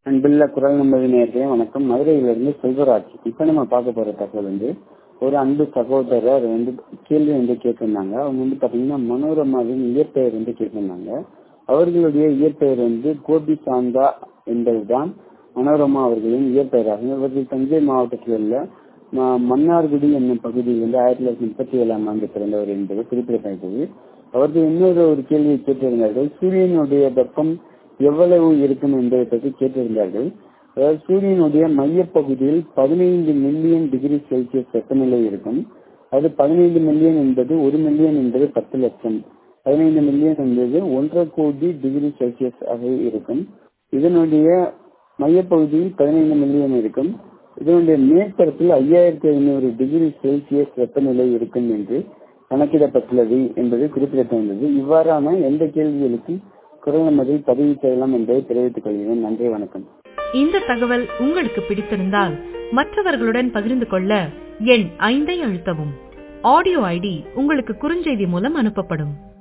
அன்புள்ள குரல் நம்பது நேரத்தையே வணக்கம் மதுரையிலிருந்து செல்வராஜ் இப்ப நம்ம பார்க்க போற தகவல் வந்து ஒரு அன்பு சகோதரர் வந்து கேள்வி வந்து கேட்டிருந்தாங்க அவங்க வந்து பாத்தீங்கன்னா மனோரமாவின் இயற்பெயர் வந்து கேட்டிருந்தாங்க அவர்களுடைய இயற்பெயர் வந்து கோபி சாந்தா என்பதுதான் மனோரமா அவர்களின் இயற்பெயராகும் இவர்கள் தஞ்சை மாவட்டத்தில் உள்ள ம- மன்னார்குடி என்னும் பகுதியில் வந்து ஆயிரத்தி தொள்ளாயிரத்தி முப்பத்தி ஏழாம் ஆண்டு பிறந்தவர் என்பது குறிப்பிடத்தக்கது அவர்கள் இன்னொரு ஒரு கேள்வியை கேட்டிருந்தார்கள் சூரியனுடைய வெப்பம் எவ்வளவு இருக்கும் என்பதை பற்றி கேட்டிருந்தார்கள் அதாவது சூரியனுடைய மையப்பகுதியில் பதினைந்து மில்லியன் டிகிரி செல்சியஸ் வெப்பநிலை இருக்கும் அது பதினைந்து மில்லியன் என்பது ஒரு மில்லியன் என்பது பத்து லட்சம் பதினைந்து மில்லியன் என்பது ஒன்றரை கோடி டிகிரி செல்சியஸ் ஆக இருக்கும் இதனுடைய மையப்பகுதியில் பதினைந்து மில்லியன் இருக்கும் இதனுடைய மேற்பரப்பில் ஐயாயிரத்தி ஐநூறு டிகிரி செல்சியஸ் வெப்பநிலை இருக்கும் என்று கணக்கிடப்பட்டுள்ளது என்பது குறிப்பிடத்தக்கது இவ்வாறான எந்த கேள்விகளுக்கும் குரல் நமதில் பதிவு செய்யலாம் என்பதை தெரிவித்துக் கொள்கிறேன் நன்றி வணக்கம் இந்த தகவல் உங்களுக்கு பிடித்திருந்தால் மற்றவர்களுடன் பகிர்ந்து கொள்ள எண் ஐந்தை அழுத்தவும் ஆடியோ ஐடி உங்களுக்கு குறுஞ்செய்தி மூலம் அனுப்பப்படும்